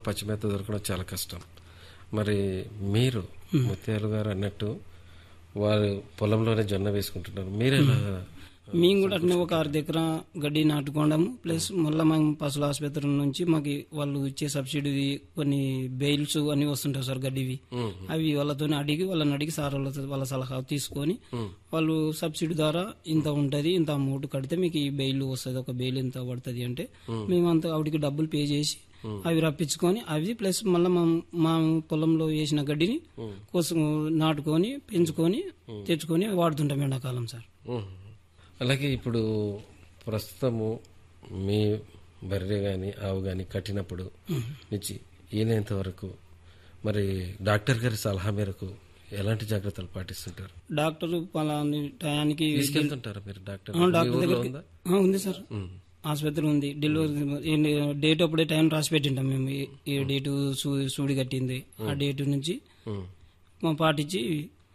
పచ్చిమేత దొరకడం చాలా కష్టం మరి మీరు ముత్యాలు గారు అన్నట్టు వారు పొలంలోనే జొన్న వేసుకుంటున్నారు మీరెలా మేము కూడా అట్నే ఒక అర్ధ ఎకరా గడ్డి నాటుకోవడము ప్లస్ మళ్ళీ మేము పశువుల ఆసుపత్రి నుంచి మాకు వాళ్ళు ఇచ్చే సబ్సిడీ కొన్ని బెయిల్స్ అన్ని వస్తుంటాయి సార్ గడ్డివి ఉమ్, అవి వాళ్ళతో అడిగి వాళ్ళని అడిగి సార్ వాళ్ళ వాళ్ళ సలహా తీసుకొని వాళ్ళు సబ్సిడీ ద్వారా ఇంత ఉంటది ఇంత అమౌంట్ కడితే మీకు ఈ బెయిల్ వస్తుంది ఒక బెయిల్ ఇంత పడుతుంది అంటే మేము అంత ఆవిడకి డబ్బులు పే చేసి అవి రప్పించుకొని అవి ప్లస్ మళ్ళీ మా మా పొలంలో వేసిన గడ్డిని కోసం నాటుకొని పెంచుకొని తెచ్చుకొని వాడుతుంటాం ఎండాకాలం సార్ ఉమ్. అలాగే ఇప్పుడు ప్రస్తుతము మీ బర్రె గాని ఆవు గాని కట్టినప్పుడు నుంచి ఈనేంత వరకు మరి డాక్టర్ గారి సలహా మేరకు ఎలాంటి జాగ్రత్తలు పాటిస్తుంటారు డాక్టర్ పలాని టయానికి తీసుకెళ్తుంటారా మీరు డాక్టర్ ఆ, మీ డాక్టర్ ఊర్లో దగ్గరికి ఉందా ఆ, ఉంది సార్ ఆసుపత్రి ఉంది డెలివరీ డేట్ అప్పుడే టైం రాసి పెట్టింటాం మేము ఈ- ఈ డేటు సూ- సూడి కట్టింది ఆ డేట్ నుంచి ఉమ్, మా పాటించి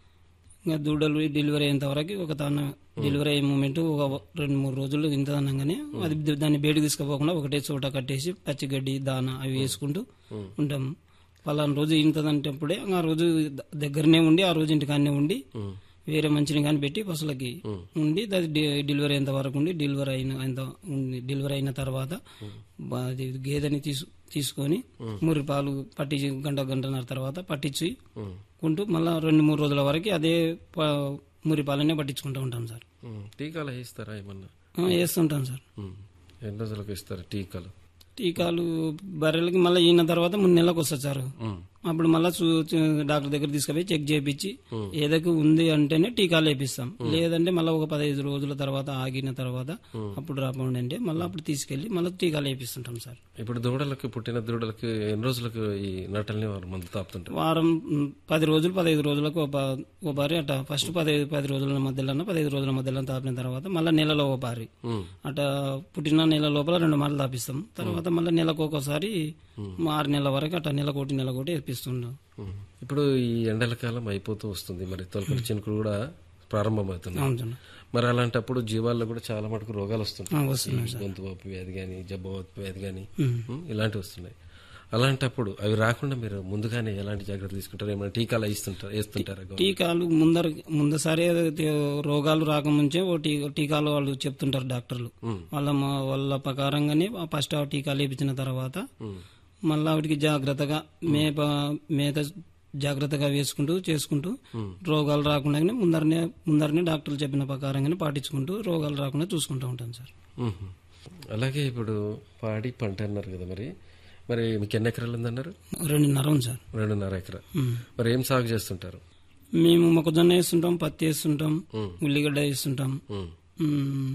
ఇంకా దూడలు డెలివరీ అయ్యేంత వరకు ఒక తన డెలివరీ అయ్యే మూమెంట్ ఒక రెండు మూడు రోజులు ఇంత అనగానే అది దాన్ని బయటకు తీసుకుపోకుండా ఒకటే చోట కట్టేసి పచ్చిగడ్డి దాన అవి వేసుకుంటూ ఉంటాం పలానా రోజు ఇంతదంటప్పుడే ఆ రోజు ద- దగ్గరనే ఉండి ఆ రోజు ఇంటికాడనే ఉండి ఉమ్, వేరే మంచిని కానీ పెట్టి పశువులకి ఉండి అది డె- డెలివరీ అయ్యేంత వరకు ఉండి డెలివరీ అయిన అయిన ఉండి డెలివరీ అయిన తర్వాత బా- అది గేదెని తీసు తీసుకొని మురి పాలు పట్టించి గంట గంటన్నర తర్వాత పట్టించి ఉమ్, కుంటూ మళ్ళీ రెండు మూడు రోజుల వరకు అదే ప- మురి పాలనే పట్టించుకుంటూ ఉంటాం సార్ ఉమ్. టీకాలు వేస్తారా ఏమన్నా ఆ, వేస్తుంటాం సార్ ఉమ్. ఎన్ని రోజులకు ఇస్తారు టీకాలు టీకాలు బర్రెలకి మళ్ళీ ఈయన తర్వాత మూడు నెలలకు వస్తుంది సార్ ఉమ్, అప్పుడు మళ్ళీ డాక్టర్ దగ్గర తీసుకుపోయి చెక్ చేయించి ఏదైతే ఉంది అంటేనే టీకాలు వేపిస్తాం లేదంటే మళ్ళీ ఒక పదహైదు రోజుల తర్వాత ఆగిన తర్వాత అప్పుడు రాకుండా అంటే మళ్ళీ అప్పుడు తీసుకెళ్లి మళ్ళీ టీకాలు వేపిస్తుంటాం సార్ ఇప్పుడు దూడలకు పుట్టిన దూడలకు ఎన్ని రోజులకు ఈ నటల్ని వారు మందు తాపుతుంటారు వారం మ్, పది రోజులు పదహైదు రోజులకు ఒక ప- ఒక బారి అట్ట ఫస్ట్ పదహైదు పది రోజుల మధ్యలో పదహైదు రోజుల మధ్యలో తాపిన తర్వాత మళ్ళీ నెలలో ఒక బారి ఉమ్, అట పుట్టిన నెల లోపల రెండు మార్లు తాపిస్తాం తర్వాత మళ్ళీ నెలకు ఒకసారి మా ఆరు నెలల వరకు అట్ట నెలకోటి నెలకోటి వేపిస్తుంటాం ఉమ్. ఇప్పుడు ఈ ఎండల కాలం అయిపోతూ వస్తుంది మరి తొలకరి చినుకులు కూడా ప్రారంభమవుతున్నాయి అవును సార్. మరి అలాంటప్పుడు జీవాల్లో కూడా చాలా మటుకు రోగాలు వస్తుంటాయి ఆ, వస్తున్నాయి ఈ గొంతు వాపు వ్యాధి కానీ జబ్బు వాపు వ్యాధి కానీ ఉమ్. ఇలాంటివి వస్తున్నాయి అలాంటప్పుడు అవి రాకుండా మీరు ముందుగానే ఎలాంటి జాగ్రత్తలు తీసుకుంటారు ఏమైనా టీకాలు వేస్తుంటారు వేస్తుంటారా గవర్నమెంట్? టీకాలు ముందర ముందసారి రోగాలు రాకముంచే ఓ టీ టీకాలు వాళ్ళు చెప్తుంటారు డాక్టర్లు ఉమ్. వాళ్ళ మా- వాళ్ళ ప్రకారంగానే ఫస్ట్ ఆ టీకాలు వేయించిన తర్వాత ఉమ్, మళ్ళీ వాటికి జాగ్రత్తగా మేప మేత జాగ్రత్తగా వేసుకుంటూ చేసుకుంటూ రోగాలు రాకుండానే ముందరనే ముందరనే డాక్టర్లు చెప్పిన ప్రకారంగానే పాటించుకుంటూ రోగాలు రాకుండా చూసుకుంటూ ఉంటాం సార్ ఉమ్. అలాగే ఇప్పుడు పాడి పంట అన్నారు కదా మరి మరి మీకు ఎన్ని ఎకరాలు ఉందన్నారు రెండున్నర ఉంది సార్ రెండున్నర ఎకరా ఉమ్. మరి ఏం సాగు చేస్తుంటారు మేము మొక్కజొన్న వేస్తుంటాం పత్తి వేస్తుంటాం ఉమ్. ఉల్లిగడ్డ వేస్తుంటాం ఉమ్, మ్మ్.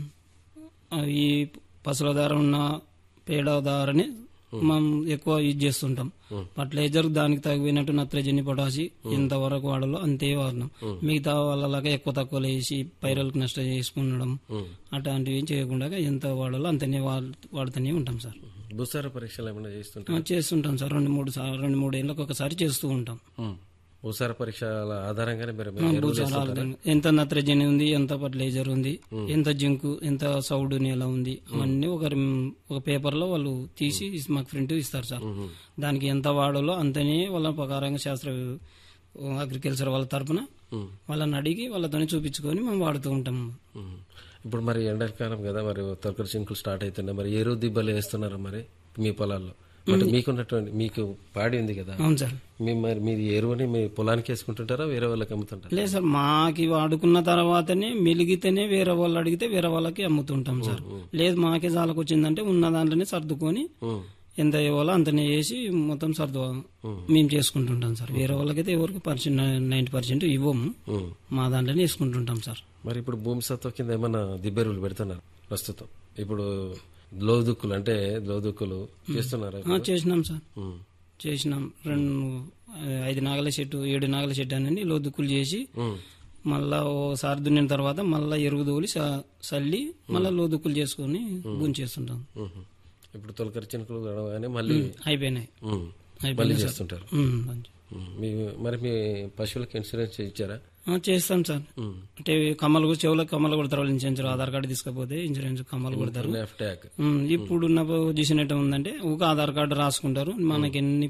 అవి పసుల దార ఉన్న పేడ దారని మనం ఎక్కువ యూజ్ చేస్తుంటాం ఫర్టిలైజర్ దానికి తగినట్టు నత్రజని పొటాసి ఎంత వరకు వాడాలో అంతే వాడినాం మిగతా వాళ్ళలాగా ఎక్కువ తక్కువ వేసి పైరలకు నష్టం చేసుకునడం ఉమ్. అట్లాంటివి ఏం చేయకుండా ఎంత వాడాలో అంతనే వాడ్- వాడుతూనే ఉంటాం సార్ భూసార పరీక్షలు ఏమైనా చేస్తుంటారు ఆ, చేస్తుంటాం సార్ రెండు మూడు సార్ రెండు మూడు ఏళ్ళకి ఒకసారి చేస్తూ ఉంటాం భూసార పరీక్షల ఆధారంగానే మీరు మీరు ఎరువులు భూసారాలు ఎంత నత్రజని ఉంది ఎంత ఫర్టిలైజర్ ఉంది ఎంత జింకు ఎంత సౌడు నేల ఉంది అవన్నీ ఒక ఒక పేపర్ లో వాళ్ళు తీసి మాకు ప్రింట్ ఇస్తారు సార్ దానికి ఎంత వాడాలో అంతనే వాళ్ళ ప్రకారంగా శాస్త్ర అగ్రికల్చర్ వాళ్ళ తరపున ఉమ్. వాళ్ళని అడిగి వాళ్ళతోనే చూపించుకొని మేము వాడుతూ ఉంటాం ఉమ్. ఇప్పుడు మరి ఎండాకాలం కదా మరి తొలకరి చింకులు స్టార్ట్ అవుతున్నాయి మరి ఎరువు దిబ్బలు వేస్తున్నారు మరి మీ పొలాల్లో మరి మీకున్నటువంటి మీకు పాడి ఉంది కదా అవును సార్ మీ మరి మీరు ఎరువుని మీ పొలానికి వేసుకుంటుంటారా వేరే వాళ్ళకి అమ్ముతుంటారా లేదు సార్ మాకి వాడుకున్న తర్వాతనే మెలిగితేనే వేరే వాళ్ళు అడిగితే వేరే వాళ్ళకి అమ్ముతుంటాం సార్ లేదు మాకే జాలకు వచ్చిందంటే ఉన్న దాంట్లోనే సర్దుకొని ఉమ్. ఎంత ఇవ్వాలో అంతనే వేసి మొత్తం సర్దు మేము చేసుకుంటుంటాం సార్ వేరే వాళ్ళకైతే ఎవరికి పర్సెంట్ నైన్టీ పర్సెంట్ ఇవ్వము ఉమ్. మా దాంట్లోనే వేసుకుంటుంటాం సార్ మరి ఇప్పుడు భూమి సత్వ కింద ఏమన్నా దిబ్బెరువులు పెడుతున్నారు ప్రస్తుతం ఇప్పుడు లోదుక్కులు అంటే లోదుక్కులు చేస్తున్నారా ఆ, చేసినాం సార్ ఉమ్. చేసినాం రెండు ఐదు నాగల చెట్టు ఏడు నాగల చెట్టు అని లోదుక్కులు చేసి ఉమ్. మళ్ళా ఓసారి దున్నిన తర్వాత మళ్ళా ఎరుగు తోలి స- చల్లి మళ్ళా లోదుక్కులు చేసుకొని గుంచేస్తుంటాం ఉమ్. ఇప్పుడు తొలకరి చినుకులు గడవగానే మళ్ళీ అయిపోయినాయి ఉమ్. మళ్ళీ అయిపోయినాయి సార్ చేస్తుంటారు ఉమ్, మంచి. ఉమ్. మీ మరి మీ పశువులకు ఇన్సూరెన్స్ ఇచ్చారా ఆ, చేస్తాం సార్ అంటే కమ్మలు కూడా చెవులకు కమ్మలు కొడతారు వాళ్ళు ఇన్సూరెన్స్ ఆధార్ కార్డు తీసుకపోతే ఇన్సూరెన్స్ కమ్మలు కొడతారు ట్యాక్ ఉమ్, ఇప్పుడున్న పొజిషన్ ఎట్లా ఉందంటే ఒక ఆధార్ కార్డు రాసుకుంటారు మనకి ఎన్ని